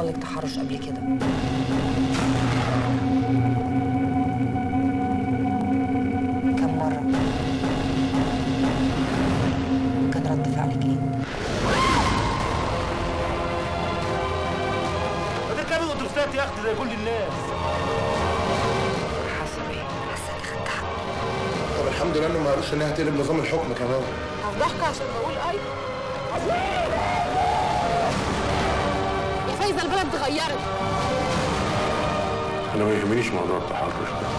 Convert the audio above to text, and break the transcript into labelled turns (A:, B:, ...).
A: لك تحرش قبل كده كم مرة كان رد فعلك ايه
B: ما تركبي الاتوبيسات يا اختي زي كل الناس
A: حاسة بايه حاسة اني خدت حق
C: طب الحمد لله انه ما قالوش ان هي هتقلب نظام الحكم كمان
D: هفضحك عشان بقول اي يا فايزه البلد اتغيرت
E: انا ما يهمنيش موضوع التحرش ده